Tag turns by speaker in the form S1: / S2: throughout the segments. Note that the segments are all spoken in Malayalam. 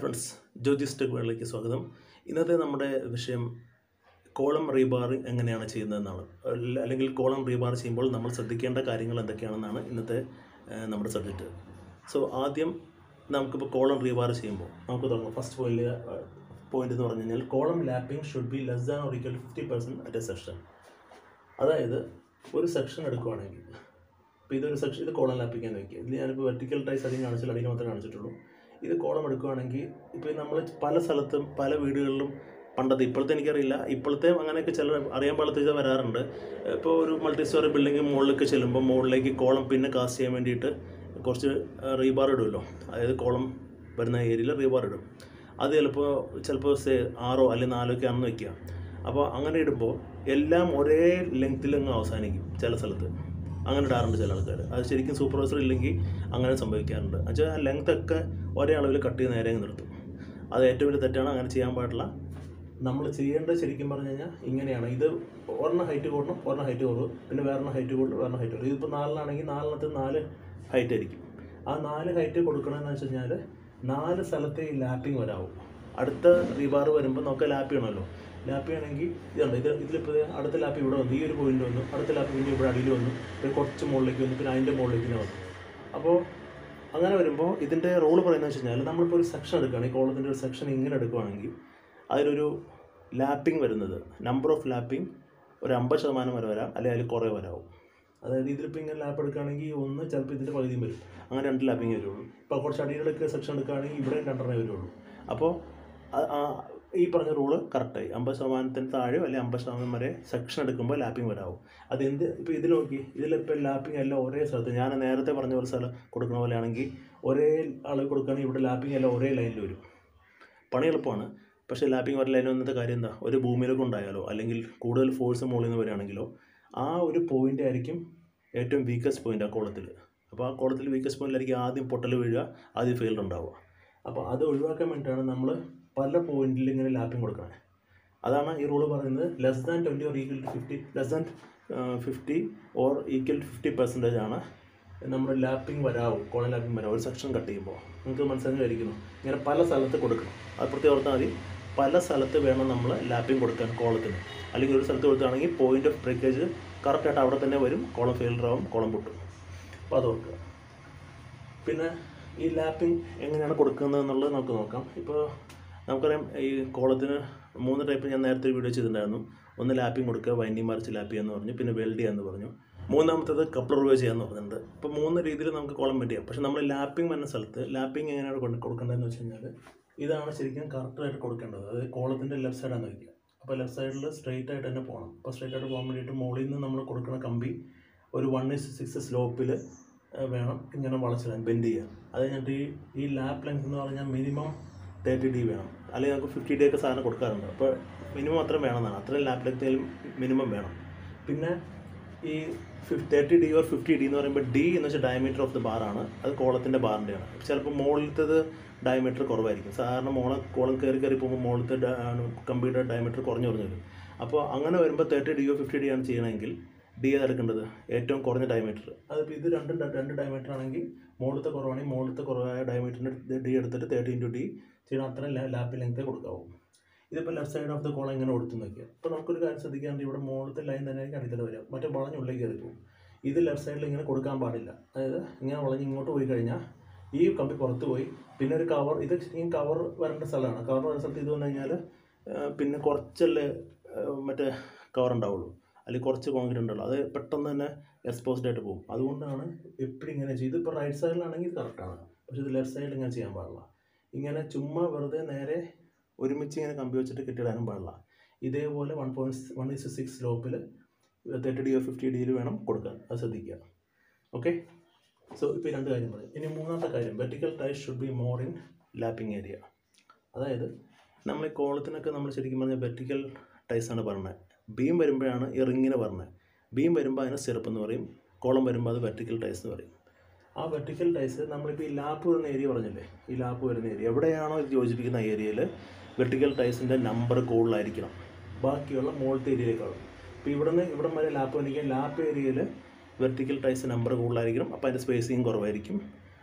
S1: ഫ്രണ്ട്സ് ജ്യോതിസ് ടെക് വേൾഡിലേക്ക് സ്വാഗതം ഇന്നത്തെ നമ്മുടെ വിഷയം കോളം റീബാറിംഗ് എങ്ങനെയാണ് ചെയ്യുന്നതെന്നാണ് അല്ല- അല്ലെങ്കിൽ കോളം റീബാർ ചെയ്യുമ്പോൾ നമ്മൾ ശ്രദ്ധിക്കേണ്ട കാര്യങ്ങൾ എന്തൊക്കെയാണെന്നാണ് ഇന്നത്തെ ആ, നമ്മുടെ സബ്ജക്റ്റ് സോ ആദ്യം നമുക്കിപ്പോൾ കോളം റീബാർ ചെയ്യുമ്പോൾ നമുക്ക് തുടങ്ങാം ഫസ്റ്റ് പോയിന്റ് പോയിന്റ് എന്ന് പറഞ്ഞു കഴിഞ്ഞാൽ column lapping should be less than or equal fifty percent at a section അതായത് ഒരു സെക്ഷൻ എടുക്കുവാണെങ്കിൽ ഇപ്പോൾ ഇതൊരു സെക്ഷൻ ഇത് കോളം ലാപ്പിംഗ് എന്ന് വയ്ക്കുക ഇതിൽ ഞാനിപ്പോൾ വെർട്ടിക്കൽ ടൈസ് അധികം കാണിച്ചില്ല അടിയിൽ മാത്രമേ കാണിച്ചിട്ടുള്ളൂ ഇത് കോളം എടുക്കുകയാണെങ്കിൽ ഇപ്പോൾ നമ്മൾ പല സ്ഥലത്തും പല വീടുകളിലും പണ്ടത്തെ ഇപ്പോഴത്തെ എനിക്കറിയില്ല ഇപ്പോഴത്തെ അങ്ങനെയൊക്കെ ചില അറിയാൻ പാടത്ത് ഇത് വരാറുണ്ട് ഇപ്പോൾ ഒരു മൾട്ടി സ്റ്റോറി ബിൽഡിംഗ് മുകളിലേക്ക് ചെല്ലുമ്പോൾ മുകളിലേക്ക് കോളം പിന്നെ കാസ്റ്റ് ചെയ്യാൻ വേണ്ടിയിട്ട് കുറച്ച് റീബാർ ഇടുമല്ലോ അതായത് കോളം വരുന്ന ഏരിയയിൽ റീബാർ ഇടും അത് ചിലപ്പോൾ ചിലപ്പോൾ സേ ആറോ അല്ലെങ്കിൽ നാലോ ഒക്കെ ആണെന്ന് വയ്ക്കുക അപ്പോൾ അങ്ങനെ ഇടുമ്പോൾ എല്ലാം ഒരേ ലെങ്ത്തിലങ്ങ് അവസാനിക്കും ചില സ്ഥലത്ത് അങ്ങനെ ഇടാറുണ്ട് ചില ആൾക്കാർ അത് ശരിക്കും സൂപ്പർവൈസർ ഇല്ലെങ്കിൽ അങ്ങനെ സംഭവിക്കാറുണ്ട് എന്നുവെച്ചാൽ ആ ലെങ്ത് ഒക്കെ ഒരേ അളവിൽ കട്ട് ചെയ്ത് നേരെ അങ്ങ് നിർത്തും അത് ഏറ്റവും വലിയ തെറ്റാണ് അങ്ങനെ ചെയ്യാൻ പാടില്ല നമ്മൾ ചെയ്യേണ്ടത് ശരിക്കും പറഞ്ഞു കഴിഞ്ഞാൽ ഇങ്ങനെയാണ് ഇത് ഒരെണ്ണം ഹൈറ്റ് കൂടണം ഒരെണ്ണം ഹൈറ്റ് കുറവ് പിന്നെ വേറൊരെണ്ണം ഹൈറ്റ് കൂടണം വേറൊരെണ്ണം ഹൈറ്റ് കുറവ് ഇതിപ്പോൾ നാലിനാണെങ്കിൽ നാലിനകത്ത് നാല് ഹൈറ്റ് ആയിരിക്കും ആ നാല് ഹൈറ്റ് കൊടുക്കണമെന്ന് വെച്ച് കഴിഞ്ഞാൽ നാല് സ്ഥലത്തെ ഈ ലാപ്പിംഗ് വരാവും അടുത്ത റീബാർ വരുമ്പോൾ നമുക്ക് ലാപ്പ് ചെയ്യണമല്ലോ ലാപ്പ് ചെയ്യണമെങ്കിൽ ഇതുണ്ട് ഇത് ഇതിലിപ്പോൾ അടുത്ത ലാപ്പ് ഇവിടെ വന്നു ഈ ഒരു പോയിന്റ് വന്നു അടുത്ത ലാപ്പ് പിന്നെ ഇവിടെ അടിയിൽ വന്നു പിന്നെ കുറച്ച് മുകളിലേക്ക് വന്നു പിന്നെ അതിൻ്റെ മുകളിലേക്ക് തന്നെ വന്നു അപ്പോൾ അങ്ങനെ വരുമ്പോൾ ഇതിൻ്റെ റോള് പറയുന്നത് വെച്ച് കഴിഞ്ഞാൽ നമ്മളിപ്പോൾ ഒരു സെക്ഷൻ എടുക്കുകയാണ് ഈ കോളത്തിൻ്റെ ഒരു സെക്ഷൻ ഇങ്ങനെ എടുക്കുകയാണെങ്കിൽ അതിലൊരു ലാപ്പിംഗ് വരുന്നത് നമ്പർ ഓഫ് ലാപ്പിംഗ് ഒരു അമ്പത് ശതമാനം വരെ വരാം അല്ലെങ്കിൽ അതിൽ കുറേ വരാവും അതായത് ഇതിലിപ്പോൾ ഇങ്ങനെ ലാപ്പ് എടുക്കുകയാണെങ്കിൽ ഒന്ന് ചിലപ്പോൾ ഇതിൻ്റെ പകുതിയും വരും അങ്ങനെ രണ്ട് ലാപ്പിംഗ് വരുള്ളൂ ഇപ്പോൾ കുറച്ച് അടിയിലൊക്കെ സെക്ഷൻ എടുക്കുകയാണെങ്കിൽ ഇവിടെ രണ്ടെണ്ണേ വരുള്ളൂ അപ്പോൾ ആ- ആ ഈ പറഞ്ഞ റൂള് കറക്റ്റായി അമ്പത് ശതമാനത്തിന് താഴെയോ അല്ലെങ്കിൽ അമ്പത് ശതമാനം വരെ സെക്ഷൻ എടുക്കുമ്പോൾ ലാപ്പിംഗ് വരാവും അത് എന്ത് ഇപ്പോൾ ഇതിൽ നോക്കി ഇതിലിപ്പോൾ ലാപ്പിംഗ് എല്ലാം ഒരേ സ്ഥലത്ത് ഞാൻ നേരത്തെ പറഞ്ഞ പോലെ സ്ഥലം കൊടുക്കുന്ന പോലെയാണെങ്കിൽ ഒരേ അളവ് കൊടുക്കുകയാണെങ്കിൽ ഇവിടെ ലാപ്പിംഗ് എല്ലാം ഒരേ ലൈനിൽ വരും പണി എളുപ്പമാണ് പക്ഷേ ലാപ്പിംഗ് വരല അതിന് വന്നത്തെ കാര്യം എന്താ ഒരു ഭൂമിയിലൊക്കെ ഉണ്ടായാലോ അല്ലെങ്കിൽ കൂടുതൽ ഫോഴ്സ് മുകളിൽ നിന്ന് വരികയാണെങ്കിലോ ആ ഒരു പോയിന്റ് ആയിരിക്കും ഏറ്റവും വീക്കസ്റ്റ് പോയിന്റ് ആ കോളത്തിൽ അപ്പോൾ ആ കോളത്തിൽ വീക്കസ്റ്റ് പോയിന്റിലായിരിക്കും ആദ്യം പൊട്ടൽ വീഴുക ആദ്യം ഫെയിൽഡ് ഉണ്ടാവുക അപ്പോൾ അത് ഒഴിവാക്കാൻ വേണ്ടിയിട്ടാണ് നമ്മൾ പല പോയിന്റിൽ ഇങ്ങനെ ലാപ്പിംഗ് കൊടുക്കണേ അതാണ് ഈ റൂള് പറയുന്നത് less than twenty or equal to fifty less than fifty or equal to fifty percentage ആണ് നമ്മുടെ ലാപ്പിംഗ് വരാവും കോളൻ ലാപ്പിംഗ് വരാവും ഒരു സെക്ഷൻ കട്ട് ചെയ്യുമ്പോൾ നിങ്ങൾക്ക് മനസ്സിലായിരിക്കുന്നു ഇങ്ങനെ പല സ്ഥലത്ത് കൊടുക്കണം അത് പ്രത്യേകം ഓർത്താൽ മതി പല സ്ഥലത്ത് വേണം നമ്മൾ ലാപ്പിംഗ് കൊടുക്കാൻ കോളത്തിന് അല്ലെങ്കിൽ ഒരു സ്ഥലത്ത് കൊടുക്കുകയാണെങ്കിൽ പോയിന്റ് ഓഫ് ബ്രേക്കേജ് കറക്റ്റായിട്ട് അവിടെ തന്നെ വരും കോളം ഫെയിൽഡർ ആവും കോളം പൊട്ടും അപ്പോൾ അത് ഓർക്കുക പിന്നെ ഈ ലാപ്പിംഗ് എങ്ങനെയാണ് കൊടുക്കുന്നത് എന്നുള്ളത് നമുക്ക് നോക്കാം ഇപ്പോൾ നമുക്കറിയാം ഈ കോളത്തിന് മൂന്ന് ടൈപ്പ് ഞാൻ നേരത്തെ ഒരു വീഡിയോ ചെയ്തിട്ടുണ്ടായിരുന്നു ഒന്ന് ലാപ്പിംഗ് കൊടുക്കുക വൈൻഡിങ് മറിച്ച് ലാപ്പ് ചെയ്യാന്ന് പറഞ്ഞു പിന്നെ വെൽഡ് ചെയ്യാന്ന് പറഞ്ഞു മൂന്നാമത്തേത് കപ്ലർ റിവേ ചെയ്യാന്ന് പറഞ്ഞിട്ടുണ്ട് ഇപ്പോൾ മൂന്ന് രീതിയിൽ നമുക്ക് കോളം വെറ്റ് ചെയ്യാം പക്ഷേ നമ്മൾ ലാപ്പിംഗ് വരുന്ന സ്ഥലത്ത് ലാപ്പിംഗ് എങ്ങനെയാണ് കൊണ്ട് കൊടുക്കേണ്ടതെന്ന് വെച്ച് കഴിഞ്ഞാൽ ഇതാണ് ശരിക്കും കറക്റ്റായിട്ട് കൊടുക്കേണ്ടത് അതായത് കോളത്തിൻ്റെ ലെഫ്റ്റ് സൈഡാണ് വയ്ക്കുക അപ്പോൾ ലെഫ്റ്റ് സൈഡിൽ സ്ട്രെയിറ്റ് ആയിട്ട് തന്നെ പോകണം അപ്പോൾ സ്ട്രെയിറ്റ് ആയിട്ട് പോകാൻ വേണ്ടിയിട്ട് മുകളിൽ നിന്ന് നമ്മൾ കൊടുക്കുന്ന കമ്പി ഒരു വൺ ഇസ് സിക്സ് സ്ലോപ്പിൽ വേണം ഇങ്ങനെ വളച്ചിടാൻ ബെൻഡ് ചെയ്യാൻ അത് കഴിഞ്ഞിട്ട് ഈ ഈ ലാപ്പ് ലെങ്ത് എന്ന് പറഞ്ഞാൽ മിനിമം തേർട്ടി ഡി വേണം അല്ലെങ്കിൽ നമുക്ക് ഫിഫ്റ്റി ഡി ഒക്കെ സാധനം കൊടുക്കാറുണ്ട് അപ്പോൾ മിനിമം അത്ര വേണമെന്നാണ് അത്രയും ലാപ്പ് ലെങ്ത് മിനിമം വേണം പിന്നെ ഈ ഫിഫ് thirty D or fifty D എന്ന് പറയുമ്പോൾ ഡി എന്ന് വെച്ചാൽ ഡയമീറ്റർ ഓഫ് ദ ബാറാണ് അത് കോളത്തിൻ്റെ ബാറിൻ്റെയാണ് ചിലപ്പോൾ മുകളിലത്തേത് ഡയമീറ്റർ കുറവായിരിക്കും സാധാരണ മോളെ കോളം കയറി കയറി പോകുമ്പോൾ മുകളിലത്തെ കമ്പിയുടെ ഡയമീറ്റർ കുറഞ്ഞു കുറഞ്ഞു വരും അപ്പോൾ അങ്ങനെ വരുമ്പോൾ തേർട്ടി ഡിയോ ഫിഫ്റ്റി ഡി ആണ് ചെയ്യണമെങ്കിൽ ഡി ഏത് എടുക്കേണ്ടത് ഏറ്റവും കുറഞ്ഞ ഡയമീറ്റർ അതിപ്പോൾ ഇത് രണ്ടും ഡ- രണ്ട് ഡയമീറ്റർ ആണെങ്കിൽ മുകളിലത്തെ കുറവാണെങ്കിൽ മുകളിലത്തെ കുറവായ ഡയമീറ്ററിൻ്റെ ഡി എടുത്തിട്ട് തേർട്ടി ഇൻറ്റു ഡി ചെയ്യണം അത്രയും ലാപ്പ് ലെങ്ത്തേ കൊടുക്കാവൂ ഇതിപ്പോൾ left side of the column ഇങ്ങനെ കൊടുത്തു നോക്കിയാൽ അപ്പോൾ നമുക്കൊരു കാര്യം ശ്രദ്ധിക്കാണ്ട് ഇവിടെ മുകളിലത്തെ ലൈൻ തന്നെ ആയിരിക്കും അടിത്തറ വരിക മറ്റേ വളഞ്ഞ് ഉള്ളിലേക്ക് കയറി പോകും ഇത് ലെഫ്റ്റ് സൈഡിൽ ഇങ്ങനെ കൊടുക്കാൻ പാടില്ല അതായത് ഇങ്ങനെ വളഞ്ഞ് ഇങ്ങോട്ട് പോയി കഴിഞ്ഞാൽ ഈ കമ്പി പുറത്ത് പോയി പിന്നെ ഒരു കവർ ഇത് ശരിക്കും കവർ വരേണ്ട സ്ഥലമാണ് കവർ വരുന്ന സ്ഥലത്ത് ഇത് വന്നു കഴിഞ്ഞാൽ പിന്നെ കുറച്ചല്ലേ ആ, മറ്റേ കവർ ഉണ്ടാവുള്ളൂ അല്ലെങ്കിൽ കുറച്ച് കോൺക്രീറ്റ് ഉണ്ടാവുള്ളൂ അത് പെട്ടെന്ന് തന്നെ എക്സ്പോസ്ഡ് ആയിട്ട് പോകും അതുകൊണ്ടാണ് എപ്പോഴും ഇങ്ങനെ ചെയ്ത് ഇപ്പോൾ റൈറ്റ് സൈഡിലാണെങ്കിൽ ഇത് കറക്റ്റാണ് പക്ഷേ ഇത് ലെഫ്റ്റ് സൈഡിൽ ഇങ്ങനെ ചെയ്യാൻ പാടില്ല ഇങ്ങനെ ചുമ്മാ വെറുതെ നേരെ ഒരുമിച്ച് ഇങ്ങനെ കമ്പി വെച്ചിട്ട് കെട്ടിടാനും പാടില്ല ഇതേപോലെ one point one is six സ്ലോപ്പിൽ തേർട്ടി ഡിയോ ഫിഫ്റ്റി ഡിയിൽ വേണം കൊടുക്കാൻ അത് ശ്രദ്ധിക്കുക ഓക്കെ സോ ഇപ്പോൾ ഈ രണ്ട് കാര്യം പറയും ഇനി മൂന്നാമത്തെ കാര്യം vertical ties should be more in lapping area അതായത് നമ്മൾ ഈ കോളത്തിനൊക്കെ നമ്മൾ ശരിക്കും പറഞ്ഞാൽ വെർട്ടിക്കൽ ടൈസ് ആണ് പറഞ്ഞത് ബീം വരുമ്പോഴാണ് ഈ റിങ്ങിന് പറഞ്ഞത് ബീം വരുമ്പോൾ അതിന് സിറപ്പ് എന്ന് പറയും കോളം വരുമ്പോൾ അത് വെർട്ടിക്കൽ ടൈസ് എന്ന് പറയും ആ വെർട്ടിക്കൽ ടൈസ് നമ്മളിപ്പോൾ ഈ ലാപ്പ് വരുന്ന ഏരിയ പറഞ്ഞില്ലേ ഈ ലാപ്പ് വരുന്ന ഏരിയ എവിടെയാണോ ഇത് യോജിപ്പിക്കുന്ന ഏരിയയിൽ വെർട്ടിക്കൽ ടൈസിൻ്റെ നമ്പർ കൂടുതലായിരിക്കണം ബാക്കിയുള്ള മുകളിലത്തെ ഏരിയയിലേക്കാളും ഇപ്പോൾ ഇവിടെ നിന്ന് ഇവിടം വരെ ലാപ്പ് വന്നിരിക്കാൻ ലാപ്പ് ഏരിയയിൽ വെർട്ടിക്കൽ ടൈസ് നമ്പർ കൂടുതലായിരിക്കണം അപ്പോൾ അതിൻ്റെ സ്പേസിങ് കുറവായിരിക്കും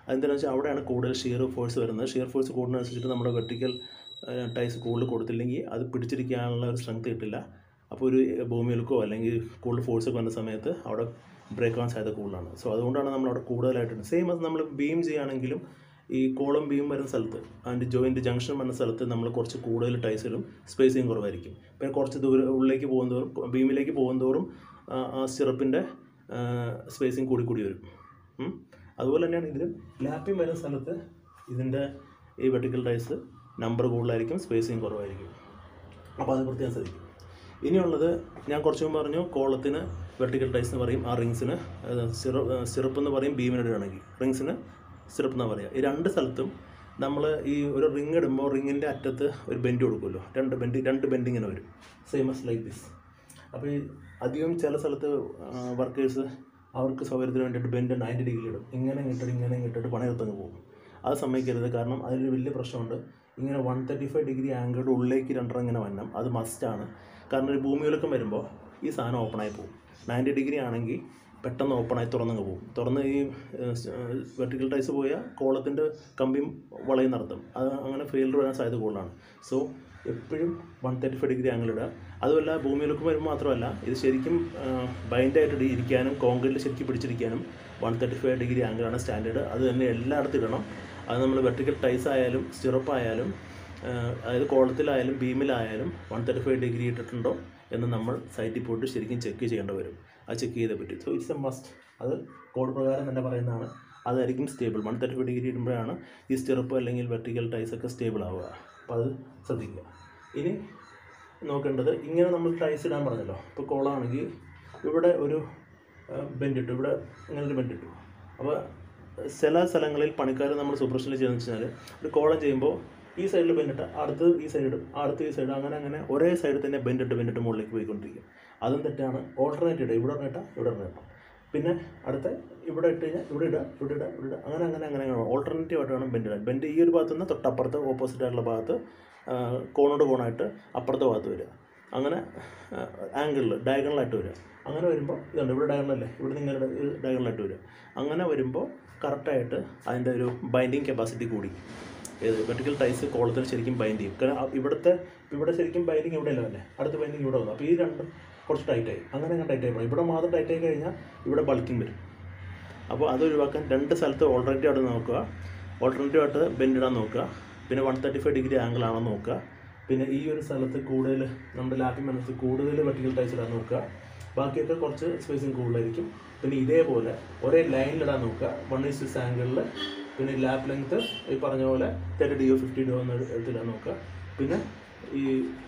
S1: അതെന്താണെന്ന് വെച്ചാൽ അവിടെയാണ് കൂടുതൽ ഷിയർ ഫോഴ്സ് വരുന്നത് ഷിയർ ഫോഴ്സ് കൂടുന്നതനുസരിച്ചിട്ട് നമ്മുടെ വെർട്ടിക്കൽ ടൈസ് കൂടുതൽ കൊടുത്തില്ലെങ്കിൽ അത് പിടിച്ചിരിക്കാനുള്ള ഒരു സ്ട്രെങ്ത് കിട്ടില്ല അപ്പോൾ ഒരു ഭൂമിയിൽക്കോ അല്ലെങ്കിൽ കൂടുതൽ ഫോഴ്സ് ഒക്കെ വന്ന സമയത്ത് അവിടെ ബ്രേക്ക് ആവാൻ സാധ്യത കൂടുതലാണ് സോ അതുകൊണ്ടാണ് നമ്മൾ അവിടെ കൂടുതലായിട്ട് സെയിം അത് നമ്മൾ ബീം ചെയ്യുകയാണെങ്കിലും ഈ കോളം ബീം വരുന്ന സ്ഥലത്ത് അതിൻ്റെ ജോയിൻറ്റ് ജംഗ്ഷൻ വരുന്ന സ്ഥലത്ത് നമ്മൾ കുറച്ച് കൂടുതൽ ടൈസിലും സ്പേസിങ് കുറവായിരിക്കും പിന്നെ കുറച്ച് ദൂരം ഉള്ളിലേക്ക് പോകുന്നതോറും ബീമിലേക്ക് പോകുന്നതോറും ആ, ആ സിറപ്പിൻ്റെ സ്പേസിങ് കൂടി കൂടി വരും ഉം. അതുപോലെ തന്നെയാണ് ഇതിലും ലാപ്പിംഗ് വരുന്ന സ്ഥലത്ത് ഇതിൻ്റെ ഈ വെർട്ടിക്കൽ ടൈസ് നമ്പർ കൂടുതലായിരിക്കും സ്പേസിങ് കുറവായിരിക്കും അപ്പോൾ അത് പ്രത്യേകം ശ്രദ്ധിക്കും ഇനിയുള്ളത് ഞാൻ കുറച്ച് മുമ്പ് പറഞ്ഞു കോളത്തിന് വെർട്ടിക്കൽ ടൈസ് എന്ന് പറയും ആ റിങ്സിന് സിറപ്പ് സിറപ്പ് എന്ന് പറയും ബീമിന് ഇടുകയാണെങ്കിൽ റിങ്സിന് സിറപ്പ് എന്ന് പറയുക ഈ രണ്ട് സ്ഥലത്തും നമ്മൾ ഈ ഒരു റിങ് ഇടുമ്പോൾ റിങ്ങിൻ്റെ അറ്റത്ത് ഒരു ബെൻഡ് കൊടുക്കുമല്ലോ രണ്ട് ബെൻഡ് രണ്ട് ബെൻഡ് ഇങ്ങനെ വരും സെയിം എസ് ലൈക്ക് ദിസ് അപ്പോൾ ഈ അധികം ചില സ്ഥലത്ത് വർക്കേഴ്സ് അവർക്ക് സൗകര്യത്തിന് വേണ്ടിയിട്ട് ബെൻഡ് നയൻറ്റി ഡിഗ്രി ഇടും ഇങ്ങനെ ഇട്ടിട്ട് ഇങ്ങനെ ഇട്ടിട്ട് പണിയെടുത്തങ്ങ് പോകും അത് സമ്മതിക്കരുത് കാരണം അതിലൊരു വലിയ പ്രശ്നമുണ്ട് ഇങ്ങനെ വൺ തേർട്ടി ഫൈവ് ഡിഗ്രി ആംഗിളുടെ ഉള്ളിലേക്ക് രണ്ടെണ്ണം ഇങ്ങനെ വരണം അത് മസ്റ്റാണ് കാരണം ഒരു ഭൂമിയിലൊക്കെ വരുമ്പോൾ ഈ സാധനം ഓപ്പണായി പോകും നയൻറ്റി ഡിഗ്രി ആണെങ്കിൽ പെട്ടെന്ന് ഓപ്പണായി തുറന്നങ്ങ് പോകും തുറന്ന് ഈ വെർട്ടിക്കൽ ടൈസ് പോയാൽ കോളത്തിൻ്റെ കമ്പിയും വളയും നടത്തും അത് അങ്ങനെ ഫെയിലർ വരാൻ സാധ്യത കൂടുതലാണ് സോ എപ്പോഴും one thirty five degree angle ഇടുക അതുമല്ല ഭൂമിയിലേക്ക് വരുമ്പോൾ മാത്രമല്ല ഇത് ശരിക്കും ബൈൻഡായിട്ട് ഇരിക്കാനും കോൺക്രീറ്റിൽ ശരിക്കും പിടിച്ചിരിക്കാനും വൺ തേർട്ടി ഫൈവ് ഡിഗ്രി ആംഗിളാണ് സ്റ്റാൻഡേർഡ് അത് തന്നെ എല്ലായിടത്തും ഇടണം അത് നമ്മൾ വെർട്ടിക്കൽ ടൈസ് ആയാലും സ്റ്റിറപ്പ് ആയാലും ആഹ് അതായത് കോളത്തിലായാലും ബീമിലായാലും വൺ തേർട്ടി ഫൈവ് ഡിഗ്രി ഇട്ടിട്ടുണ്ടോ എന്ന് നമ്മൾ സൈറ്റിൽ പോയിട്ട് ശരിക്കും ചെക്ക് ചെയ്യേണ്ടി വരും അത് ചെക്ക് ചെയ്തേ പറ്റും സോ ഇറ്റ്സ് എ മസ്റ്റ് അത് കോഡ് പ്രകാരം തന്നെ പറയുന്നതാണ് അതായിരിക്കും stable one thirty five degree ഇടുമ്പോഴാണ് ഈ സ്റ്റിറപ്പ് അല്ലെങ്കിൽ വെർട്ടിക്കൽ ടൈസ് ഒക്കെ സ്റ്റേബിൾ ആവുക അപ്പോൾ അത് ശ്രദ്ധിക്കുക ഇനി നോക്കേണ്ടത് ഇങ്ങനെ നമ്മൾ ടൈസ് ഇടാൻ പറഞ്ഞല്ലോ ഇപ്പോൾ കോളാണെങ്കിൽ ഇവിടെ ഒരു ബെൻഡ് ഇട്ടു ഇവിടെ ഇങ്ങനെ ഒരു ബെൻഡ് ഇട്ടു അപ്പോൾ ചില സ്ഥലങ്ങളിൽ പണിക്കാർ നമ്മൾ സൂപ്പർഷനിൽ ചെയ്യുന്നത് വെച്ചാൽ ഒരു കോളം ചെയ്യുമ്പോൾ ഈ സൈഡിൽ ബെൻഡിട്ട് അടുത്ത് ഈ സൈഡ് ഇടും അടുത്ത് ഈ സൈഡ് അങ്ങനെ അങ്ങനെ ഒരേ സൈഡിൽ തന്നെ ബെൻഡിട്ട് ബെൻഡിട്ട് മുകളിലേക്ക് പോയിക്കൊണ്ടിരിക്കും അതും തെറ്റാണ് ഓൾട്ടർനേറ്റ് ഇടുക ഇവിടെ ഇട്ടാൽ ഇവിടെ ഇടണം പിന്നെ അടുത്ത ഇവിടെ ഇട്ട് കഴിഞ്ഞാൽ ഇവിടെ ഇടുക ഇവിടെ ഇടുക ഇവിടെ ഇടുക അങ്ങനെ അങ്ങനെ അങ്ങനെ അങ്ങനെ ഓൾട്ടർനേറ്റീവ് ആയിട്ട് വേണം ബെൻഡ് ഇടാൻ ബെൻഡ് ഈ ഒരു ഭാഗത്ത് നിന്ന് തൊട്ടപ്പുറത്ത് ഓപ്പോസിറ്റ് ആയിട്ടുള്ള ഭാഗത്ത് ആ, കോണോട് കോണായിട്ട് അപ്പുറത്തെ ഭാഗത്ത് വരിക അങ്ങനെ ആംഗിളിൽ ഡയഗണലായിട്ട് വരിക അങ്ങനെ വരുമ്പോൾ ഇതുണ്ട് ഇവിടെ ഡയഗണലല്ലേ ഇവിടെ നിങ്ങൾ ഡയഗണലായിട്ട് വരിക അങ്ങനെ വരുമ്പോൾ കറക്റ്റായിട്ട് അതിൻ്റെ ഒരു ബൈൻഡിങ് കപ്പാസിറ്റി കൂടി ഏത് വെർട്ടിക്കൽ ടൈസ് കോളത്തിന് ശരിക്കും ബൈൻഡ് ചെയ്യും കാരണം അ- ഇവിടുത്തെ ഇവിടെ ശരിക്കും ബൈൻഡിങ് ഇവിടെ അല്ല അല്ലേ അടുത്ത ബൈൻഡിങ് ഇവിടെ വന്നു അപ്പോൾ ഈ രണ്ടും കുറച്ച് ടൈറ്റായി അങ്ങനെ അങ്ങനെ ടൈറ്റായി പോകണം ഇവിടെ മാത്രം ടൈറ്റായി കഴിഞ്ഞാൽ ഇവിടെ ബൾക്കിംഗ് വരും അപ്പോൾ അത് ഒഴിവാക്കാൻ രണ്ട് സ്ഥലത്ത് ഓൾട്ടർനേറ്റീവ് ആയിട്ട് നോക്കുക ഓൾട്ടർനേറ്റീവ് ആയിട്ട് ബെൻഡ് ഇടാൻ നോക്കുക പിന്നെ one thirty five degree angle ആണോ നോക്കുക പിന്നെ ഈ ഒരു സ്ഥലത്ത് കൂടുതൽ നമ്മുടെ ലാപ്പിംഗ് മനസ്സിൽ കൂടുതൽ വെർട്ടിക്കൽ ടൈസ് ഇടാൻ നോക്കുക ബാക്കിയൊക്കെ കുറച്ച് സ്പേസിങ് കൂടുതലായിരിക്കും പിന്നെ ഇതേപോലെ ഒരേ ലൈനിലിടാൻ നോക്കുക വൺ ഈസ് സിക്സ് ആംഗിളിൽ പിന്നെ ലാപ്പ് ലെങ്ത്ത് ഈ പറഞ്ഞ പോലെ തേർട്ടി ഡിയോ ഫിഫ്റ്റി ഡിയോ എന്ന് എടുത്തിടാൻ നോക്കുക പിന്നെ ഈ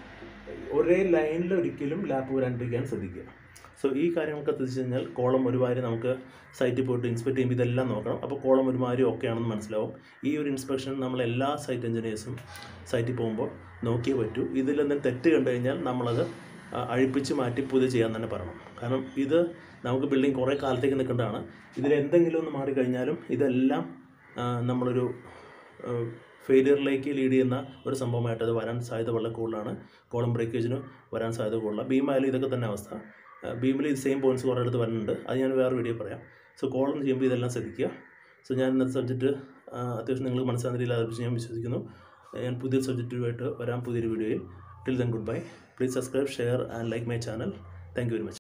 S1: ഒരേ ലൈനിൽ ഒരിക്കലും ലാപ്പ് വരാണ്ടിരിക്കാൻ ശ്രദ്ധിക്കുക സോ ഈ കാര്യങ്ങളൊക്കെ ശ്രദ്ധിച്ചു കഴിഞ്ഞാൽ കോളം ഒരുമാതിരി നമുക്ക് സൈറ്റിൽ പോയിട്ട് ഇൻസ്പെക്ട് ചെയ്യുമ്പോൾ ഇതെല്ലാം നോക്കണം അപ്പോൾ കോളം ഒരുമാതിരി ഓക്കെ ആണെന്ന് മനസ്സിലാവും ഈ ഒരു ഇൻസ്പെക്ഷൻ നമ്മൾ എല്ലാ സൈറ്റ് എഞ്ചിനീയേഴ്സും സൈറ്റിൽ പോകുമ്പോൾ നോക്കിയേ പറ്റൂ ഇതിലെന്തെങ്കിലും തെറ്റ് കണ്ടു കഴിഞ്ഞാൽ നമ്മളത് ആ, അഴിപ്പിച്ച് മാറ്റി പുതിയ ചെയ്യാൻ തന്നെ പറയണം കാരണം ഇത് നമുക്ക് ബിൽഡിംഗ് കുറേ കാലത്തേക്ക് നിൽക്കേണ്ടതാണ് ഇതിൽ എന്തെങ്കിലും ഒന്ന് മാറിക്കഴിഞ്ഞാലും ഇതെല്ലാം ആ, നമ്മളൊരു ഫെയിലിയറിലേക്ക് ലീഡ് ചെയ്യുന്ന ഒരു സംഭവമായിട്ട് അത് വരാൻ സാധ്യത വളരെ കൂടുതലാണ് കോളം ബ്രേക്കേജിന് വരാൻ സാധ്യത കൂടുതലാണ് ബീമായാലും ഇതൊക്കെ തന്നെ അവസ്ഥ ബീമിൽ ഈ സെയിം പോയിന്റ്സ് കുറേ അടുത്ത് വരുന്നുണ്ട് അത് ഞാൻ വേറെ വീഡിയോ പറയാം സോ കോളം ചെയ്യുമ്പോൾ ഇതെല്ലാം ശ്രദ്ധിക്കുക സോ ഞാൻ ഇന്നത്തെ സബ്ജക്റ്റ് അത്യാവശ്യം നിങ്ങൾ മനസ്സിലാകുന്നില്ല അതിനെക്കുറിച്ച് ഞാൻ വിശ്വസിക്കുന്നു ഞാൻ പുതിയ സബ്ജക്റ്റുമായിട്ട് വരാം പുതിയൊരു വീഡിയോയിൽ till then good bye please subscribe share and like my channel thank you very much